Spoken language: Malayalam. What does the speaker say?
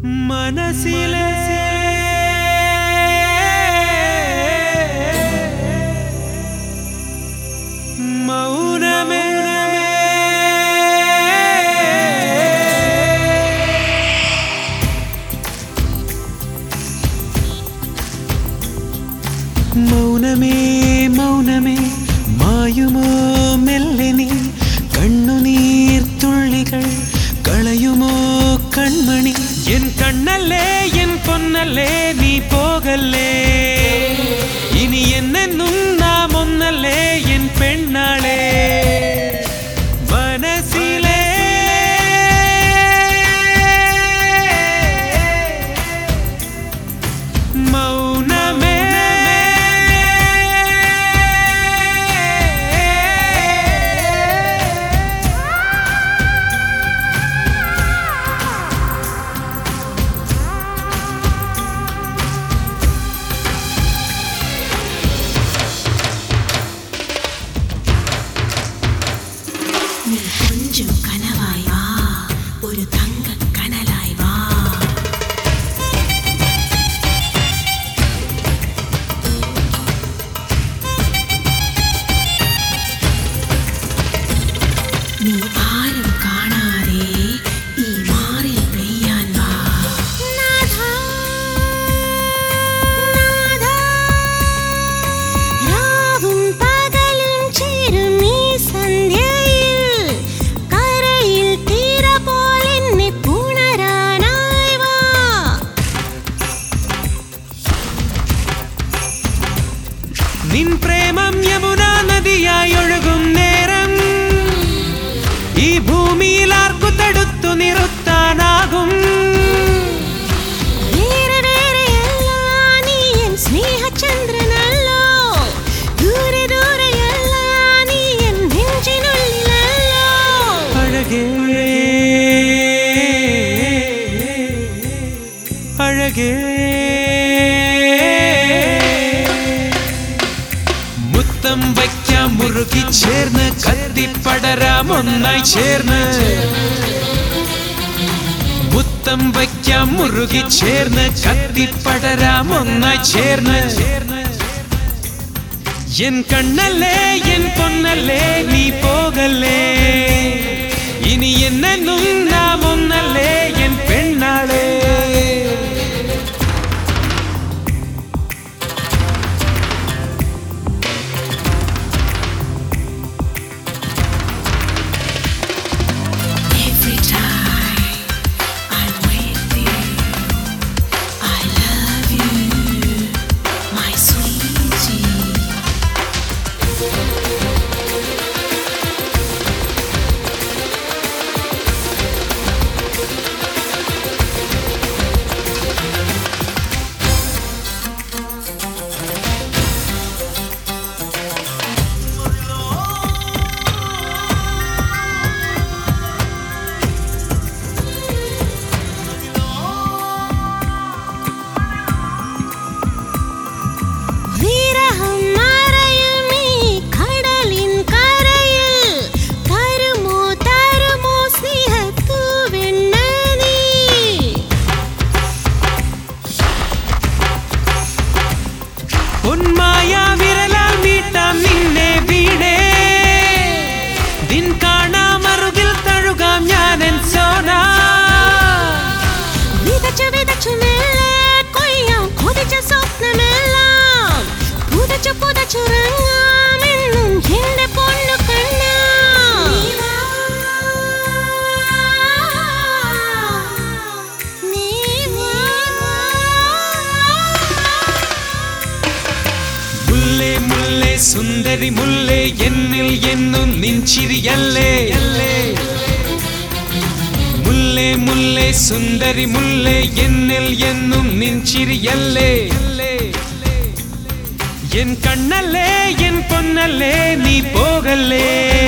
മനസ്സിലെ മൗനമേ മൗനമേ മൗനമേ മായുമോ മെല്ലെ നീ കണ്ണുനീർ തുള്ളികൾ കളയുമോ കൺമണി എൻ കണ്ണല്ലേ എൻ പൊന്നല്ലേ നീ പോകല്ലേ ഇനി എന്നെന്നും നാം ഒന്നല്ലേ എൻ പെണ്ണാളെ മനസ്സിലെ മൗനമേ നീ കൊഞ്ചും കനവായി വാ ഒരു തങ്ക കനലായി വാ നീ ആരും കാണാതെ ഈ മാറിൽ പെയ്യാൻ വാ രാവും പകലും ചേരും ഈ സന്ധ്യയിൽ കരയിൽ തീര പോലെന്നെ പുണരാനായി വാ നിൻ പ്രേമം യമുന നദിയായി ഒഴുകും നേരം ഈ ഭൂമിയിൽ ആർക്കു തടുത്തു നിർത്താനാകും വേറെ വേറെയല്ല നീ എൻ സ്നേഹചന്ദ്രനല്ലോ ദൂരെ ദൂരെയല്ല നീ എൻ നെഞ്ചിനുള്ളിലല്ലോ അഴകേ അഴകേ മുത്തം വയ്ക്കാം മുറുകി ചേർന്ന് കത്തിപ്പടരാം ഒന്നായി ചേർന്ന് മുത്തം വയ്ക്കാം മുറുകി ചേർന്ന് കത്തിപ്പടരാം ഒന്നായി ചേർന്ന് എൻ കണ്ണല്ലേ എൻ പൊന്നല്ലേ നീ പോകല്ലേ ഇനി എന്നെന്നും നാം ഒന്നല്ലേ എൻ പെണ്ണാളേ Every time I'm with you, I love you, my sweetie. വിരഹം മറയും ഈ കടലിൻ കരയിൽ തരുമോ തരുമോ സ്നേഹത്തൂവെണ്ണ നീ പൊന്മായ വിരലാൽ മീട്ടാം നിന്നെ വീടേ ദിൻ കാണാമറുകിൽ തഴുകാം ഞാനൻ സോന വിതച്ചു വിതച്ചു മെല്ലെ കൊയ്യാം കൊതിച്ച സ്വപ്നമെല്ലാം പുതച്ചു പുതച്ചുറങ്ങാമെന്നും എന്റെ പൊന്നു കണ്ണ മുല്ലേ മുല്ലേ സുന്ദരി മുല്ലേ എന്നിൽ എന്നും നിൻചിരിയല്ലേ മുല്ലേ മുല്ലേ സുന്ദരി മുല്ലേ എന്നിൽ എന്നും നിൻചിരിയല്ലേ എൻ കണ്ണല്ലേ എൻ പൊന്നല്ലേ നീ പോകല്ലേ